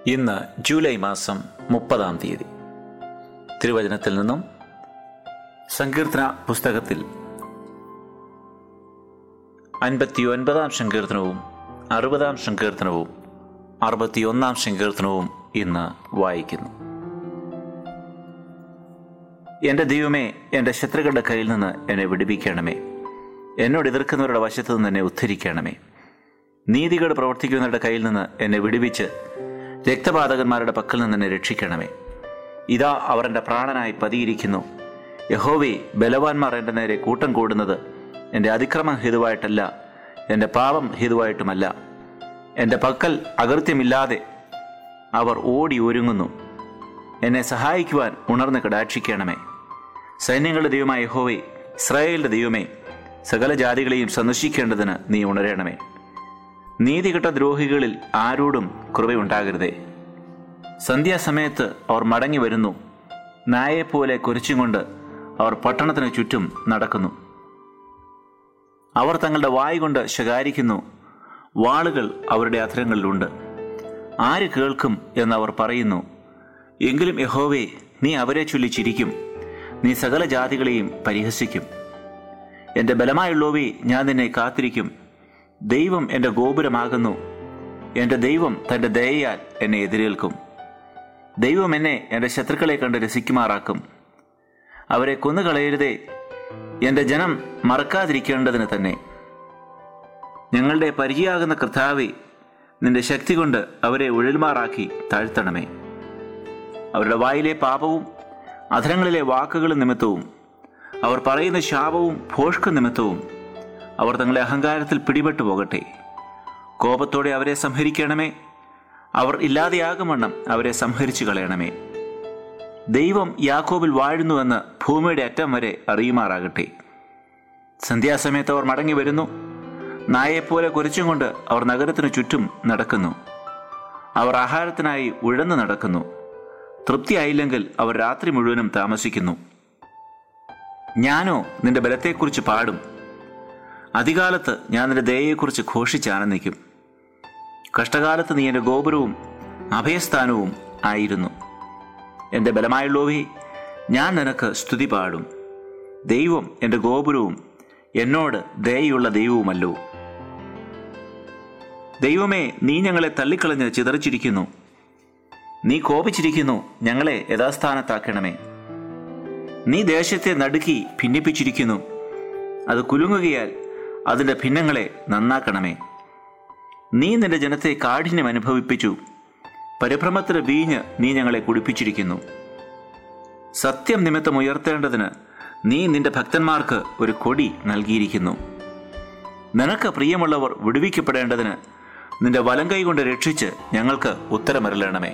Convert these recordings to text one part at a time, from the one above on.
ഇന്ന് ജൂലൈ മാസം മുപ്പതാം തീയതി തിരുവചനത്തിൽ നിന്നും സങ്കീർത്തന പുസ്തകത്തിൽ അൻപത്തി ഒൻപതാം സങ്കീർത്തനവും അറുപതാം സങ്കീർത്തനവും അറുപത്തിയൊന്നാം സങ്കീർത്തനവും ഇന്ന് വായിക്കുന്നു എൻ്റെ ദൈവമേ എൻ്റെ ശത്രുക്കളുടെ കയ്യിൽ നിന്ന് എന്നെ വിടുവിക്കണമേ എന്നോട് എതിർക്കുന്നവരുടെ വശത്തു നിന്ന് എന്നെ ഉദ്ധരിക്കണമേ നീതികേട് പ്രവർത്തിക്കുന്നവരുടെ കയ്യിൽ നിന്ന് എന്നെ വിടുവിച്ച് രക്തപാതകന്മാരുടെ പക്കൽ നിന്ന് എന്നെ രക്ഷിക്കണമേ ഇതാ അവർ എൻ്റെ പ്രാണനായി പതിയിരിക്കുന്നു യഹോവേ ബലവാന്മാർ എൻ്റെ നേരെ കൂട്ടം കൂടുന്നത് എൻ്റെ അതിക്രമം ഹേതുവായിട്ടല്ല എൻ്റെ പാപം ഹേതുവായിട്ടുമല്ല എൻ്റെ പക്കൽ അകൃത്യമില്ലാതെ അവർ ഓടി ഒരുങ്ങുന്നു എന്നെ സഹായിക്കുവാൻ ഉണർന്ന് കടാക്ഷിക്കണമേ സൈന്യങ്ങളുടെ ദൈവമായ യഹോവേ ഇസ്രായേലിന്റെ ദൈവമേ സകല ജാതികളെയും സന്ദർശിക്കേണ്ടതിന് നീ ഉണരണമേ നീതികെട്ട ദ്രോഹികളിൽ ആരോടും കൃപയുണ്ടാകരുതേ സന്ധ്യാസമയത്ത് അവർ മടങ്ങി വരുന്നു നായെപ്പോലെ കുരിച്ചും കൊണ്ട് അവർ പട്ടണത്തിന് ചുറ്റും നടക്കുന്നു അവർ തങ്ങളുടെ വായ് കൊണ്ട് ശകാരിക്കുന്നു വാളുകൾ അവരുടെ അധരങ്ങളിലുണ്ട് ആര് കേൾക്കും എന്നവർ പറയുന്നു എങ്കിലും യഹോവേ നീ അവരെ ചൊല്ലി ചിരിക്കും നീ സകല ജാതികളെയും പരിഹസിക്കും എൻ്റെ ബലമായുള്ളോവേ ഞാൻ നിന്നെ കാത്തിരിക്കും ദൈവം എൻ്റെ ഗോപുരമാകുന്നു എൻ്റെ ദൈവം തൻ്റെ ദയയാൽ എന്നെ എതിരേൽക്കും ദൈവം എന്നെ എൻ്റെ ശത്രുക്കളെ കണ്ട് രസിക്കുമാറാക്കും അവരെ കൊന്നുകളയരുതേ എൻ്റെ ജനം മറക്കാതിരിക്കേണ്ടതിന് തന്നെ ഞങ്ങളുടെ പരിചയാകുന്ന കർത്താവെ നിന്റെ ശക്തി കൊണ്ട് അവരെ ഉഴൽമാറാക്കി താഴ്ത്തണമേ അവരുടെ വായിലെ പാപവും അധരങ്ങളിലെ വാക്കുകൾ നിമിത്തവും അവർ പറയുന്ന ശാപവും ഭോഷ്ക നിമിത്തവും അവർ തങ്ങളെ അഹങ്കാരത്തിൽ പിടിപെട്ടു പോകട്ടെ കോപത്തോടെ അവരെ സംഹരിക്കണമേ അവർ ഇല്ലാതെയാകുമണ്ണം അവരെ സംഹരിച്ചു കളയണമേ ദൈവം യാക്കോബിൽ വാഴുന്നുവെന്ന് ഭൂമിയുടെ അറ്റം വരെ അറിയുമാറാകട്ടെ സന്ധ്യാസമയത്ത് അവർ മടങ്ങി വരുന്നു നായെപ്പോലെ കുരച്ചും കൊണ്ട് അവർ നഗരത്തിനു ചുറ്റും നടക്കുന്നു അവർ ആഹാരത്തിനായി ഉഴന്നു നടക്കുന്നു തൃപ്തിയായില്ലെങ്കിൽ അവർ രാത്രി മുഴുവനും താമസിക്കുന്നു ഞാനോ നിന്റെ ബലത്തെക്കുറിച്ച് പാടും അധികാലത്ത് ഞാൻ നിന്റെ ദയയെക്കുറിച്ച് ഘോഷിച്ചാനന്ദിക്കും കഷ്ടകാലത്ത് നീ എൻ്റെ ഗോപുരവും അഭയസ്ഥാനവും ആയിരുന്നു എൻ്റെ ബലമായുള്ളവേ ഞാൻ നിനക്ക് സ്തുതി പാടും ദൈവം എൻ്റെ ഗോപുരവും എന്നോട് ദയയുള്ള ദൈവവുമല്ലോ ദൈവമേ നീ ഞങ്ങളെ തള്ളിക്കളഞ്ഞ് ചിതറിച്ചിരിക്കുന്നു നീ കോപിച്ചിരിക്കുന്നു ഞങ്ങളെ യഥാസ്ഥാനത്താക്കണമേ നീ ദേശത്തെ നടുക്കി ഭിന്നിപ്പിച്ചിരിക്കുന്നു അത് കുലുങ്ങുകയാൽ അതിൻ്റെ ഭിന്നങ്ങളെ നന്നാക്കണമേ നീ നിന്റെ ജനത്തെ കാഠിന്യം അനുഭവിപ്പിച്ചു പരിഭ്രമത്തിന് വീഞ്ഞ് നീ ഞങ്ങളെ കുടിപ്പിച്ചിരിക്കുന്നു സത്യം നിമിത്തം ഉയർത്തേണ്ടതിന് നീ നിന്റെ ഭക്തന്മാർക്ക് ഒരു കൊടി നൽകിയിരിക്കുന്നു നിനക്ക് പ്രിയമുള്ളവർ വിടുവിക്കപ്പെടേണ്ടതിന് നിന്റെ വലം കൈ കൊണ്ട് രക്ഷിച്ച് ഞങ്ങൾക്ക് ഉത്തരമരളണമേ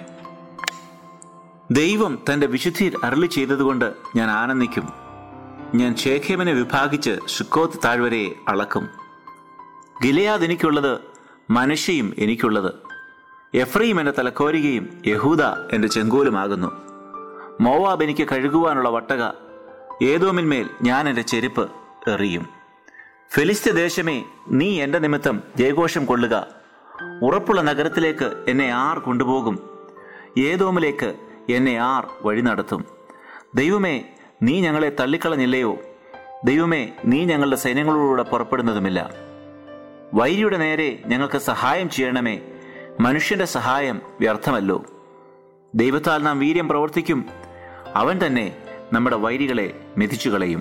ദൈവം തന്റെ വിശുദ്ധിയിൽ അരളി ചെയ്തതുകൊണ്ട് ഞാൻ ആനന്ദിക്കും ഞാൻ ഷേഖേമിനെ വിഭാഗിച്ച് സുക്കോത്ത് താഴ്വരയെ അളക്കും ഗിലയാദ് എനിക്കുള്ളത് മനുഷ്യയും എനിക്കുള്ളത് എഫ്രൈം എന്റെ തലക്കോരികയും യഹൂദ എന്റെ ചെങ്കോലുമാകുന്നു മോവാബ് എനിക്ക് കഴുകുവാനുള്ള വട്ടക ഏതോമിന്മേൽ ഞാൻ എൻ്റെ ചെരുപ്പ് എറിയും ഫെലിസ്ത്യ ദേശമേ നീ എൻ്റെ നിമിത്തം ജയഘോഷം കൊള്ളുക ഉറപ്പുള്ള നഗരത്തിലേക്ക് എന്നെ ആർ കൊണ്ടുപോകും ഏതോമിലേക്ക് എന്നെ ആർ വഴി നടത്തും ദൈവമേ നീ ഞങ്ങളെ തള്ളിക്കളഞ്ഞില്ലയോ ദൈവമേ നീ ഞങ്ങളുടെ സൈന്യങ്ങളോടുകൂടെ പുറപ്പെടുന്നതുമില്ല വൈരിയുടെ നേരെ ഞങ്ങൾക്ക് സഹായം ചെയ്യണമേ മനുഷ്യന്റെ സഹായം വ്യർത്ഥമല്ലോ ദൈവത്താൽ നാം വീര്യം പ്രവർത്തിക്കും അവൻ തന്നെ നമ്മുടെ വൈരികളെ മെതിച്ചു കളയും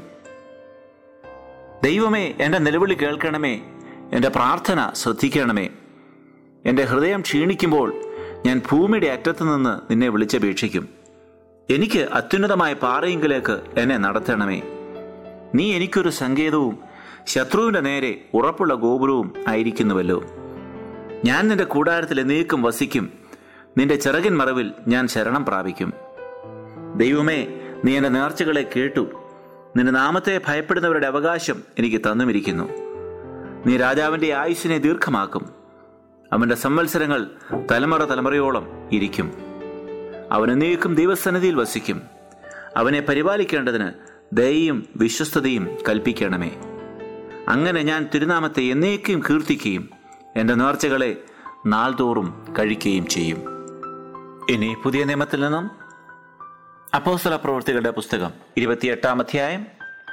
ദൈവമേ എൻ്റെ നിലവിളി കേൾക്കണമേ എൻ്റെ പ്രാർത്ഥന ശ്രദ്ധിക്കണമേ എൻ്റെ ഹൃദയം ക്ഷീണിക്കുമ്പോൾ ഞാൻ ഭൂമിയുടെ അറ്റത്തു നിന്ന് നിന്നെ വിളിച്ചപേക്ഷിക്കും എനിക്ക് അത്യുന്നതമായ പാറയെങ്കിലേക്ക് എന്നെ നടത്തണമേ നീ എനിക്കൊരു സങ്കേതവും ശത്രുവിൻ്റെ നേരെ ഉറപ്പുള്ള ഗോപുരവും ആയിരിക്കുന്നുവല്ലോ ഞാൻ നിന്റെ കൂടാരത്തിൽ എന്നേക്കും വസിക്കും നിന്റെ ചിറകിൻ മറവിൽ ഞാൻ ശരണം പ്രാപിക്കും ദൈവമേ നീ എൻ്റെ നേർച്ചകളെ കേട്ടു നിന്റെ നാമത്തെ ഭയപ്പെടുന്നവരുടെ അവകാശം എനിക്ക് തന്നുമിരിക്കുന്നു നീ രാജാവിൻ്റെ ആയുസ്സിനെ ദീർഘമാക്കും അവൻ്റെ സംവത്സരങ്ങൾ തലമുറ തലമുറയോളം ഇരിക്കും അവൻ എന്നേക്കും ദൈവസന്നിധിയിൽ വസിക്കും അവനെ പരിപാലിക്കേണ്ടതിന് ദയയും വിശ്വസ്തതയും കൽപ്പിക്കണമേ അങ്ങനെ ഞാൻ തിരുനാമത്തെ എന്നേക്കും കീർത്തിക്കുകയും എൻ്റെ നേർച്ചകളെ നാൾതോറും കഴിക്കുകയും ചെയ്യും ഇനി പുതിയ നിയമത്തിൽ നിന്നും അപ്പോസ്തല പ്രവൃത്തികളുടെ പുസ്തകം ഇരുപത്തിയെട്ടാം അധ്യായം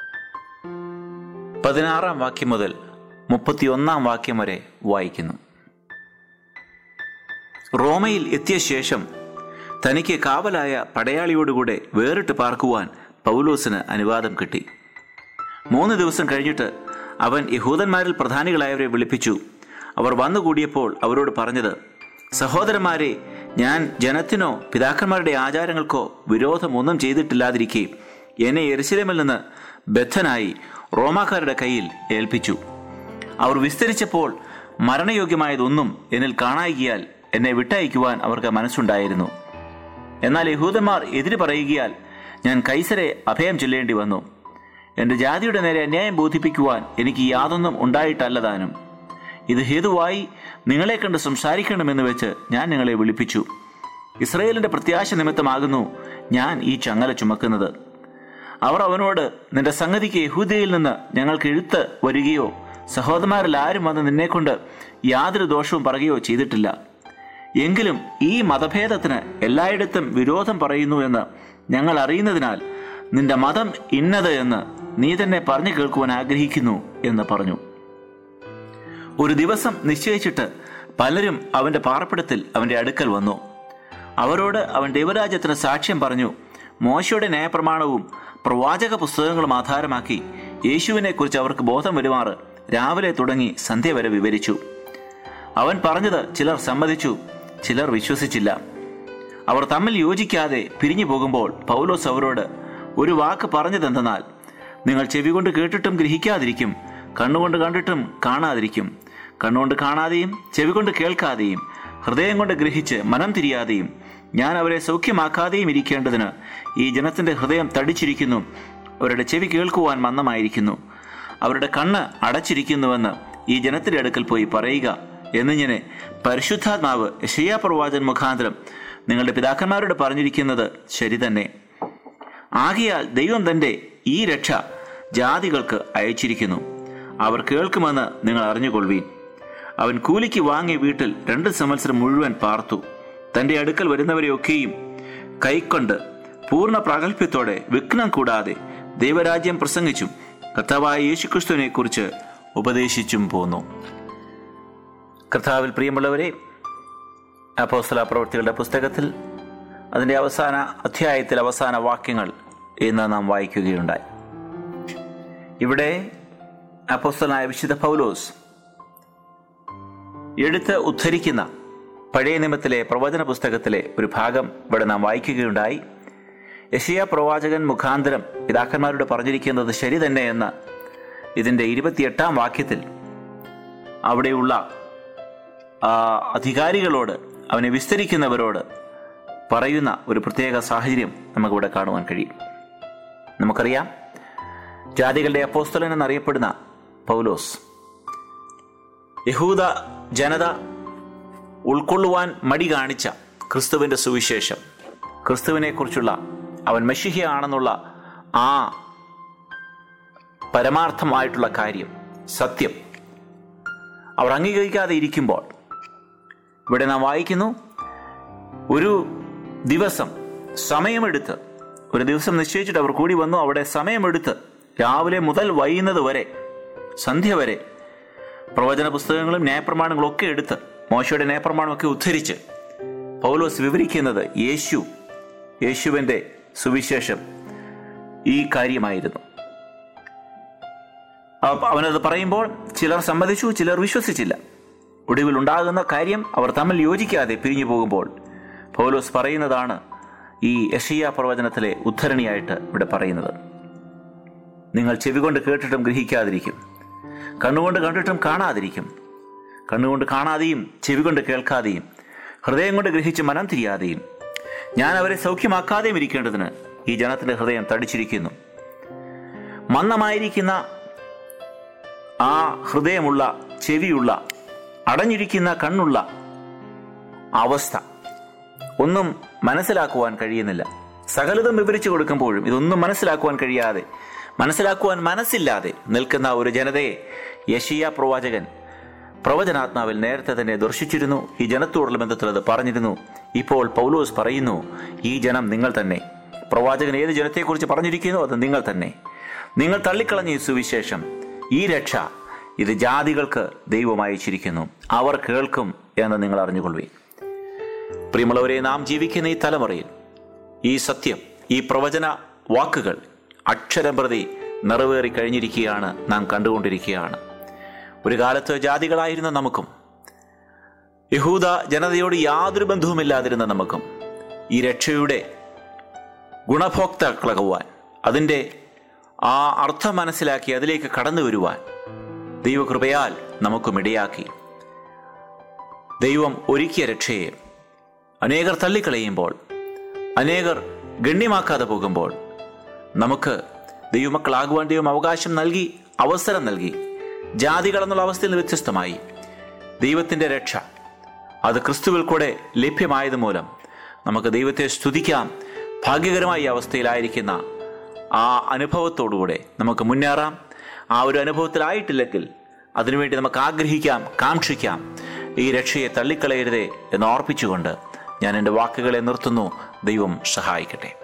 പതിനാറാം വാക്യം മുതൽ മുപ്പത്തിയൊന്നാം വാക്യം വരെ വായിക്കുന്നു റോമയിൽ എത്തിയ ശേഷം തനിക്ക് കാവലായ പടയാളിയോടുകൂടെ വേറിട്ട് പാർക്കുവാൻ പൗലോസിന് അനുവാദം കിട്ടി മൂന്ന് ദിവസം കഴിഞ്ഞിട്ട് അവൻ യഹൂദന്മാരിൽ പ്രധാനികളായവരെ വിളിപ്പിച്ചു അവർ വന്നുകൂടിയപ്പോൾ അവരോട് പറഞ്ഞത് സഹോദരന്മാരെ ഞാൻ ജനത്തിനോ പിതാക്കന്മാരുടെ ആചാരങ്ങൾക്കോ വിരോധമൊന്നും ചെയ്തിട്ടില്ലാതിരിക്കെ എന്നെ എരുസലേമിൽ നിന്ന് ബദ്ധനായി റോമാക്കാരുടെ കയ്യിൽ ഏൽപ്പിച്ചു അവർ വിസ്തരിച്ചപ്പോൾ മരണയോഗ്യമായതൊന്നും എന്നിൽ കാണായികയാൽ എന്നെ വിട്ടയക്കുവാൻ അവർക്ക് മനസ്സുണ്ടായിരുന്നു എന്നാൽ യഹൂദന്മാർ എതിര് പറയുകയാൽ ഞാൻ കൈസരെ അഭയം ചൊല്ലേണ്ടി വന്നു എന്റെ ജാതിയുടെ നേരെ അന്യായം ബോധിപ്പിക്കുവാൻ എനിക്ക് യാതൊന്നും ഉണ്ടായിട്ടല്ലതാനും ഇത് ഹേതുവായി നിങ്ങളെ കണ്ട് സംസാരിക്കണമെന്ന് വെച്ച് ഞാൻ നിങ്ങളെ വിളിപ്പിച്ചു ഇസ്രയേലിന്റെ പ്രത്യാശ നിമിത്തമാകുന്നു ഞാൻ ഈ ചങ്ങല ചുമക്കുന്നത് അവർ അവനോട് നിന്റെ സംഗതിക്ക് യഹൂദയിൽ നിന്ന് ഞങ്ങൾക്ക് എഴുത്ത് വരികയോ സഹോദരന്മാരിൽ ആരും വന്ന് നിന്നെക്കൊണ്ട് യാതൊരു ദോഷവും പറയുകയോ ചെയ്തിട്ടില്ല എങ്കിലും ഈ മതഭേദത്തിന് എല്ലായിടത്തും വിരോധം പറയുന്നു എന്ന് ഞങ്ങൾ അറിയുന്നതിനാൽ നിന്റെ മതം ഇന്നത് എന്ന് നീ തന്നെ പറഞ്ഞു കേൾക്കുവാൻ ആഗ്രഹിക്കുന്നു എന്ന് പറഞ്ഞു ഒരു ദിവസം നിശ്ചയിച്ചിട്ട് പലരും അവന്റെ പാർപ്പിടത്തിൽ അവന്റെ അടുക്കൽ വന്നു അവരോട് അവൻ ദൈവരാജ്യത്തിന് സാക്ഷ്യം പറഞ്ഞു മോശയുടെ ന്യായപ്രമാണവും പ്രവാചക പുസ്തകങ്ങളും ആധാരമാക്കി യേശുവിനെ കുറിച്ച് അവർക്ക് ബോധം വരുമാറ് രാവിലെ തുടങ്ങി സന്ധ്യ വരെ വിവരിച്ചു അവൻ പറഞ്ഞത് ചിലർ സമ്മതിച്ചു ചിലർ വിശ്വസിച്ചില്ല അവർ തമ്മിൽ യോജിക്കാതെ പിരിഞ്ഞു പോകുമ്പോൾ പൗലോസ് അവരോട് ഒരു വാക്ക് പറഞ്ഞതെന്തെന്നാൽ നിങ്ങൾ ചെവി കൊണ്ട് കേട്ടിട്ടും ഗ്രഹിക്കാതിരിക്കും കണ്ണുകൊണ്ട് കണ്ടിട്ടും കാണാതിരിക്കും കണ്ണുകൊണ്ട് കാണാതെയും ചെവി കൊണ്ട് കേൾക്കാതെയും ഹൃദയം കൊണ്ട് ഗ്രഹിച്ച് മനം തിരിയാതെയും ഞാൻ അവരെ സൗഖ്യമാക്കാതെയും ഇരിക്കേണ്ടതിന് ഈ ജനത്തിന്റെ ഹൃദയം തടിച്ചിരിക്കുന്നു അവരുടെ ചെവി കേൾക്കുവാൻ മന്ദമായിരിക്കുന്നു അവരുടെ കണ്ണ് അടച്ചിരിക്കുന്നുവെന്ന് ഈ ജനത്തിന്റെ അടുക്കൽ പോയി പറയുക എന്നിങ്ങനെ പരിശുദ്ധാത്മാവ് യശയ്യാ പ്രവാചൻ മുഖാന്തരം നിങ്ങളുടെ പിതാക്കന്മാരോട് പറഞ്ഞിരിക്കുന്നത് ശരി തന്നെ ആകയാൽ ദൈവം തന്റെ ഈ രക്ഷ ജാതികൾക്ക് അയച്ചിരിക്കുന്നു അവർ കേൾക്കുമെന്ന് നിങ്ങൾ അറിഞ്ഞുകൊള്ളുവീൻ അവൻ കൂലിക്ക് വാങ്ങിയ വീട്ടിൽ രണ്ട് സംവത്സരം മുഴുവൻ പാർത്തു തന്റെ അടുക്കൽ വരുന്നവരെയൊക്കെയും കൈക്കൊണ്ട് പൂർണ്ണ പ്രാഗൽഭ്യത്തോടെ വിഘ്നം കൂടാതെ ദൈവരാജ്യം പ്രസംഗിച്ചും കർത്താവായ യേശുക്രിസ്തുവിനെ കുറിച്ച് ഉപദേശിച്ചും പോന്നു കർത്താവിൽ പ്രിയമുള്ളവരെ അപ്പോസ്തല പ്രവൃത്തികളുടെ പുസ്തകത്തിൽ അതിൻ്റെ അവസാന അധ്യായത്തിൽ അവസാന വാക്യങ്ങൾ ഇന്ന് നാം വായിക്കുകയുണ്ടായി ഇവിടെ അപ്പോസ്തലനായ വിശുദ്ധ പൗലോസ് എടുത്ത് ഉദ്ധരിക്കുന്ന പഴയ നിയമത്തിലെ പ്രവചന പുസ്തകത്തിലെ ഒരു ഭാഗം ഇവിടെ നാം വായിക്കുകയുണ്ടായി യഷിയ പ്രവാചകൻ മുഖാന്തരം പിതാക്കന്മാരോട് പറഞ്ഞിരിക്കുന്നത് ശരി തന്നെ എന്ന് ഇതിൻ്റെ ഇരുപത്തിയെട്ടാം വാക്യത്തിൽ അവിടെയുള്ള ആ, അധികാരികളോട് അവനെ വിസ്തരിക്കുന്നവരോട് പറയുന്ന ഒരു പ്രത്യേക സാഹചര്യം നമുക്കിവിടെ കാണുവാൻ കഴിയും നമുക്കറിയാം ജാതികളുടെ അപ്പോസ്തലൻ എന്നറിയപ്പെടുന്ന പൗലോസ് യഹൂദ ജനത ഉൾക്കൊള്ളുവാൻ മടി കാണിച്ച ക്രിസ്തുവിന്റെ സുവിശേഷം ക്രിസ്തുവിനെ കുറിച്ചുള്ള അവൻ മെഷിഹ ആണെന്നുള്ള ആ പരമാർത്ഥമായിട്ടുള്ള കാര്യം സത്യം അവർ അംഗീകരിക്കാതെ ഇരിക്കുമ്പോൾ ഇവിടെ നാം വായിക്കുന്നു ഒരു ദിവസം സമയമെടുത്ത് ഒരു ദിവസം നിശ്ചയിച്ചിട്ട് അവർ കൂടി വന്നു അവിടെ സമയമെടുത്ത് രാവിലെ മുതൽ വൈകുന്നത് വരെ സന്ധ്യ വരെ പ്രവചന പുസ്തകങ്ങളും ന്യായപ്രമാണങ്ങളും ഒക്കെ എടുത്ത് മോശയുടെ ന്യായപ്രമാണമൊക്കെ ഉദ്ധരിച്ച് പൗലോസ് വിവരിക്കുന്നത് യേശു യേശുവിൻ്റെ സുവിശേഷം ഈ കാര്യമായിരുന്നു അപ്പ- അവനത് പറയുമ്പോൾ ചിലർ സമ്മതിച്ചു ചിലർ വിശ്വസിച്ചില്ല ഒടുവിൽ ഉണ്ടാകുന്ന കാര്യം അവർ തമ്മിൽ യോജിക്കാതെ പിരിഞ്ഞു പോകുമ്പോൾ പൗലോസ് പറയുന്നതാണ് ഈ യഷിയ പ്രവചനത്തിലെ ഉദ്ധരണിയായിട്ട് ഇവിടെ പറയുന്നത് നിങ്ങൾ ചെവി കൊണ്ട് കേട്ടിട്ടും ഗ്രഹിക്കാതിരിക്കും കണ്ണുകൊണ്ട് കണ്ടിട്ടും കാണാതിരിക്കും കണ്ണുകൊണ്ട് കാണാതെയും ചെവി കൊണ്ട് കേൾക്കാതെയും ഹൃദയം കൊണ്ട് ഗ്രഹിച്ച് മനം തിരിയാതെയും ഞാൻ അവരെ സൗഖ്യമാക്കാതെയും ഇരിക്കേണ്ടതിന് ഈ ജനത്തിന്റെ ഹൃദയം തടിച്ചിരിക്കുന്നു മന്ദമായിരിക്കുന്ന ആ ഹൃദയമുള്ള ചെവിയുള്ള അടഞ്ഞിരിക്കുന്ന കണ്ണുള്ള അവസ്ഥ ഒന്നും മനസ്സിലാക്കുവാൻ കഴിയുന്നില്ല സകലതും വിവരിച്ചു കൊടുക്കുമ്പോഴും ഇതൊന്നും മനസ്സിലാക്കുവാൻ കഴിയാതെ മനസ്സിലാക്കുവാൻ മനസ്സില്ലാതെ നിൽക്കുന്ന ഒരു ജനതയെ യഷിയ പ്രവാചകൻ പ്രവചനാത്മാവിൽ നേരത്തെ തന്നെ ദർശിച്ചിരുന്നു ഈ ജനത്തോടുള്ള ബന്ധത്തിൽ അത് പറഞ്ഞിരുന്നു ഇപ്പോൾ പൗലോസ് പറയുന്നു ഈ ജനം നിങ്ങൾ തന്നെ പ്രവാചകൻ ഏത് ജനത്തെക്കുറിച്ച് പറഞ്ഞിരിക്കുന്നു അത് നിങ്ങൾ തന്നെ നിങ്ങൾ തള്ളിക്കളഞ്ഞ ഈ സുവിശേഷം ഈ രക്ഷ ഇത് ജാതികൾക്ക് ദൈവം അയച്ചിരിക്കുന്നു അവർ കേൾക്കും എന്ന് നിങ്ങൾ അറിഞ്ഞുകൊള്ളുവേ പ്രിയമുള്ളവരെ നാം ജീവിക്കുന്ന ഈ തലമുറയിൽ ഈ സത്യം ഈ പ്രവചന വാക്കുകൾ അക്ഷരം പ്രതി നിറവേറി കഴിഞ്ഞിരിക്കുകയാണ് നാം കണ്ടുകൊണ്ടിരിക്കുകയാണ് ഒരു കാലത്ത് ജാതികളായിരുന്ന നമുക്കും യഹൂദ ജനതയോട് യാതൊരു ബന്ധവുമില്ലാതിരുന്ന നമുക്കും ഈ രക്ഷയുടെ ഗുണഭോക്താക്കളാകുവാൻ അതിൻ്റെ ആ അർത്ഥം മനസ്സിലാക്കി അതിലേക്ക് കടന്നു വരുവാൻ ദൈവകൃപയാൽ നമുക്കും ഇടയാക്കി ദൈവം ഒരുക്കിയ രക്ഷയെ അനേകർ തള്ളിക്കളയുമ്പോൾ അനേകർ ഗണ്യമാക്കാതെ പോകുമ്പോൾ നമുക്ക് ദൈവമക്കളാകുവാൻ ദൈവം അവകാശം നൽകി അവസരം നൽകി ജാതികൾ എന്നുള്ള അവസ്ഥയിൽ നിന്ന് വ്യത്യസ്തമായി ദൈവത്തിൻ്റെ രക്ഷ അത് ക്രിസ്തുവിൽ കൂടെ ലഭ്യമായത് മൂലം നമുക്ക് ദൈവത്തെ സ്തുതിക്കാം ഭാഗ്യകരമായ ഈ അവസ്ഥയിലായിരിക്കുന്ന ആ അനുഭവത്തോടുകൂടെ നമുക്ക് മുന്നേറാം ആ ഒരു അനുഭവത്തിലായിട്ടില്ലെങ്കിൽ അതിനുവേണ്ടി നമുക്ക് ആഗ്രഹിക്കാം കാക്ഷിക്കാം ഈ രക്ഷയെ തള്ളിക്കളയരുതേ എന്ന് ഓർപ്പിച്ചുകൊണ്ട് ഞാൻ എൻ്റെ വാക്കുകളെ നിർത്തുന്നു ദൈവം സഹായിക്കട്ടെ